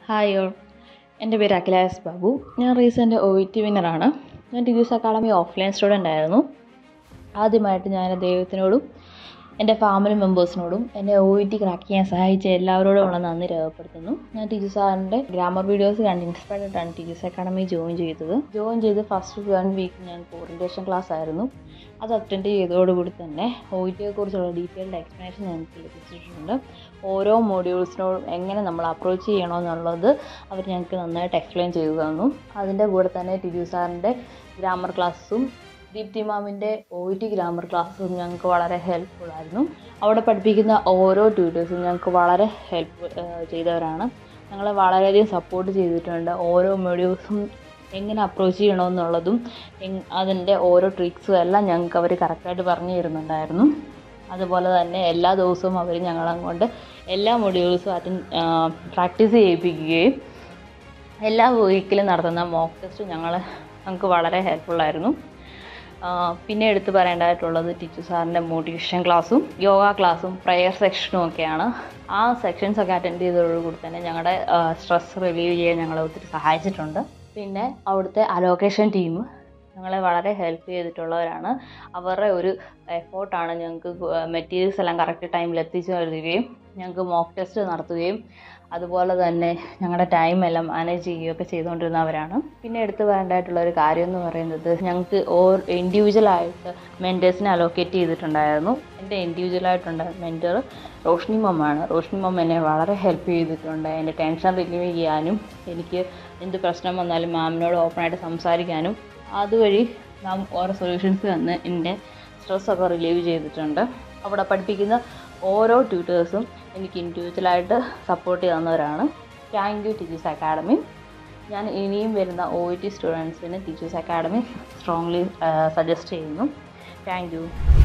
hi all എൻ്റെ പേര് അഖില എസ് ബാബു ഞാൻ റീസെൻ്റ് ഒ ഇ ടി വിന്നറാണ് ഞാൻ ടിവിസ് അക്കാഡമി ഓഫ്ലൈൻ സ്റ്റുഡൻ്റ് ആയിരുന്നു ആദ്യമായിട്ട് ഞാൻ ദൈവത്തിനോടും എൻ്റെ ഫാമിലി മെമ്പേഴ്സിനോടും എന്നെ ഒ ഇ ടി ക്രാക്ക് ചെയ്യാൻ സഹായിച്ച എല്ലാവരോടുമുള്ള നന്ദി രേഖപ്പെടുത്തുന്നു ഞാൻ ടീച്ചർ സാറിൻ്റെ ഗ്രാമർ വീഡിയോസ് കണ്ട് ഇൻസ്പയർഡ് ആയിട്ടാണ് ടീച്ചേഴ്സ് അക്കാഡമി ജോയിൻ ചെയ്തത് ജോയിൻ ചെയ്ത് ഫസ്റ്റ് വൺ വീക്ക് ഞാൻ ഓറിയൻറ്റേഷൻ ക്ലാസ് ആയിരുന്നു അത് അറ്റൻഡ് ചെയ്തതോടുകൂടി തന്നെ ഒ ഇ ടിയെ കുറിച്ചുള്ള ഡീറ്റെയിൽഡ് എക്സ്പ്ലനേഷൻ ഞങ്ങൾക്ക് ലഭിച്ചിട്ടുണ്ട് ഓരോ മോഡ്യൂൾസിനോടും എങ്ങനെ നമ്മൾ അപ്രോച്ച് ചെയ്യണമെന്നുള്ളത് അവർ ഞങ്ങൾക്ക് നന്നായിട്ട് എക്സ്പ്ലെയിൻ ചെയ്തു തന്നു അതിൻ്റെ കൂടെ തന്നെ ടിജു സാറിൻ്റെ ഗ്രാമർ ക്ലാസ്സും ദീപ്തി മാമിൻ്റെ ഒ ഇ ടി ഗ്രാമർ ക്ലാസ്സും ഞങ്ങൾക്ക് വളരെ ഹെൽപ്ഫുൾ ആയിരുന്നു അവിടെ പഠിപ്പിക്കുന്ന ഓരോ ട്യൂട്ടേഴ്സും ഞങ്ങൾക്ക് വളരെ ഹെൽപ്പ് ചെയ്തവരാണ് ഞങ്ങളെ വളരെയധികം സപ്പോർട്ട് ചെയ്തിട്ടുണ്ട് ഓരോ മൊഡ്യൂൾസും എങ്ങനെ അപ്രോച്ച് ചെയ്യണമെന്നുള്ളതും അതിൻ്റെ ഓരോ ട്രിക്സും എല്ലാം ഞങ്ങൾക്ക് അവർ കറക്റ്റായിട്ട് പറഞ്ഞു തരുന്നുണ്ടായിരുന്നു അതുപോലെ തന്നെ എല്ലാ ദിവസവും അവർ ഞങ്ങളെക്കൊണ്ട് എല്ലാ മൊഡ്യൂൾസും അറ്റൻഡ് പ്രാക്ടീസ് ചെയ്യിപ്പിക്കുകയും എല്ലാ വീക്കിലും നടത്തുന്ന മോക്ക് ടെസ്റ്റ് ഞങ്ങൾ ഞങ്ങൾക്ക് വളരെ ഹെൽപ്ഫുള്ളായിരുന്നു പിന്നെ എടുത്തു പറയേണ്ടതായിട്ടുള്ളത് ടീച്ചർ സാറിൻ്റെ മോട്ടിവേഷൻ ക്ലാസ്സും യോഗ ക്ലാസ്സും പ്രെയർ സെക്ഷനും ഒക്കെയാണ് ആ സെക്ഷൻസ് ഒക്കെ അറ്റൻഡ് ചെയ്തതോടുകൂടി തന്നെ ഞങ്ങളുടെ സ്ട്രെസ് റിലീവ് ചെയ്യാൻ ഞങ്ങളെ ഒത്തിരി സഹായിച്ചിട്ടുണ്ട് പിന്നെ അവിടുത്തെ അലോക്കേഷൻ ടീം ഞങ്ങളെ വളരെ ഹെൽപ്പ് ചെയ്തിട്ടുള്ളവരാണ് അവരുടെ ഒരു എഫോർട്ടാണ് ഞങ്ങൾക്ക് മെറ്റീരിയൽസ് എല്ലാം കറക്റ്റ് ടൈമിൽ എത്തിച്ചു തരികയും ഞങ്ങൾക്ക് മോക്ക് ടെസ്റ്റ് നടത്തുകയും അതുപോലെ തന്നെ ഞങ്ങളുടെ ടൈം എല്ലാം മാനേജ് ചെയ്യുകയൊക്കെ ചെയ്തുകൊണ്ടിരുന്നവരാണ് പിന്നെ എടുത്തു പറയേണ്ടതായിട്ടുള്ള ഒരു കാര്യം എന്ന് പറയുന്നത് ഞങ്ങൾക്ക് ഓർ ഇൻഡിവിജ്വലായിട്ട് മെൻറ്റേഴ്സിനെ അലോക്കേറ്റ് ചെയ്തിട്ടുണ്ടായിരുന്നു എൻ്റെ ഇൻഡിവിജ്വലായിട്ടുണ്ട മെൻറ്റർ റോഷ്നി മമ്മാണ് റോഷ്നി മമ്മ എന്നെ വളരെ ഹെൽപ്പ് ചെയ്തിട്ടുണ്ട് എൻ്റെ ടെൻഷൻ റിലീവ് ചെയ്യാനും എനിക്ക് എന്ത് പ്രശ്നം വന്നാലും മാമിനോട് ഓപ്പണായിട്ട് സംസാരിക്കാനും അതുവഴി നാം ഓരോ സൊല്യൂഷൻസ് തന്ന് എൻ്റെ സ്ട്രെസ്സൊക്കെ റിലീവ് ചെയ്തിട്ടുണ്ട് അവിടെ പഠിപ്പിക്കുന്ന ഓരോ ട്യൂട്ടേഴ്സും എനിക്ക് ഇൻഡിവിജ്വലായിട്ട് സപ്പോർട്ട് തന്നവരാണ് താങ്ക് യു ടീച്ചേഴ്സ് അക്കാഡമി ഞാൻ ഇനിയും വരുന്ന ഒ ഇ ടി സ്റ്റുഡൻസിന് ടീച്ചേഴ്സ് അക്കാഡമി സ്ട്രോങ്ലി സജസ്റ്റ് ചെയ്യുന്നു താങ്ക് യു